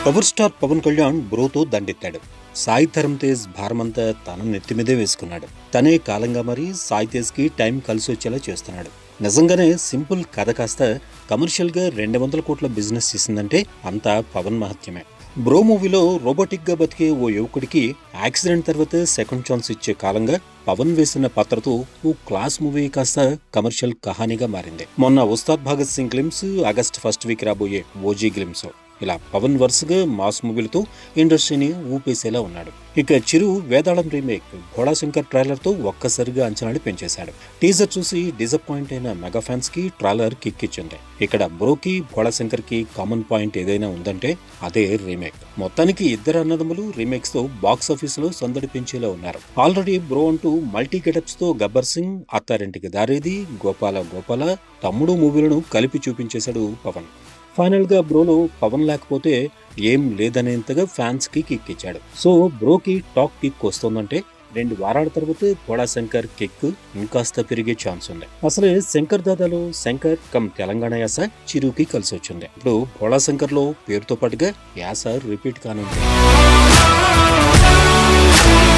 power star Pavan Kalyan బ్రోతో దండెత్తాడు సాయి ధరమ్ తేజ్ భారమంతా తన నెత్తి మీదే వేసుకున్నాడు తనే కాలంగా మరి సాయి తేజ్ కి టైం కలిసి వచ్చేలా చేస్తున్నాడు నిజంగానే సింపుల్ కథ కాస్త కమర్షియల్ గా రెండు వందల కోట్ల బిజినెస్ చేసిందంటే అంతా పవన్ మహత్యమే బ్రో మూవీలో రోబోటిక్ గా బతికే ఓ యువకుడికి యాక్సిడెంట్ తర్వాత సెకండ్ ఛాన్స్ ఇచ్చే కాలంగా పవన్ వేసిన పాత్రతో ఓ క్లాస్ మూవీ కాస్త కమర్షియల్ కహానీగా మారింది మొన్న Ustaad Bhagat Singh glimpse August first week రాబోయే ఓజీ గ్లిమ్స్ ఇలా పవన్ వరుసగా మాస్ మూవీలతో ఇండస్ట్రీని ఊపేసేలా ఉన్నాడు ఇక చిరు వేదాళం రీమేక్ భోళాశంకర్ ట్రైలర్ తో ఒక్కసారిగా అంచనాలు పెంచేశాడు టీజర్ చూసి డిసప్పాయింట్ అయిన మెగా ఫ్యాన్స్ కి ట్రైలర్ కిక్ ఇచ్చింది ఇక్కడ బ్రోకి భోళాశంకర్ కి కామన్ పాయింట్ ఏదైనా ఉందంటే అదే రీమేక్ మొత్తానికి ఇద్దరు అన్నదమ్ములు రీమేక్స్ తో బాక్స్ ఆఫీస్ లో సందడి పెంచేలా ఉన్నారు ఆల్రెడీ బ్రో అంటూ మల్టీ గెటప్స్ తో గబ్బర్ సింగ్ అత్తారింటికి దారేది గోపాల గోపాల తమ్ముడు మూవీలను కలిపి చూపించేశాడు పవన్ ఫైనల్ గా బ్రోలో పవన్ లేకపోతే ఏం లేదనేంతగా ఫ్యాన్స్ కి కిక్ ఇచ్చాడు సో బ్రోకి టాక్ కిక్ వస్తుందంటే రెండు వారాల తర్వాత పోడా శంకర్ కిక్ ఇంకాస్త పెరిగే ఛాన్స్ ఉంది అసలే శంకర్ దాదాలో శంకర్ కమ్ తెలంగాణ యాస చిరుకి కలిసి వచ్చింది ఇప్పుడు పోడా శంకర్ లో పేరుతో పాటుగా యాస రిపీట్ కానుంది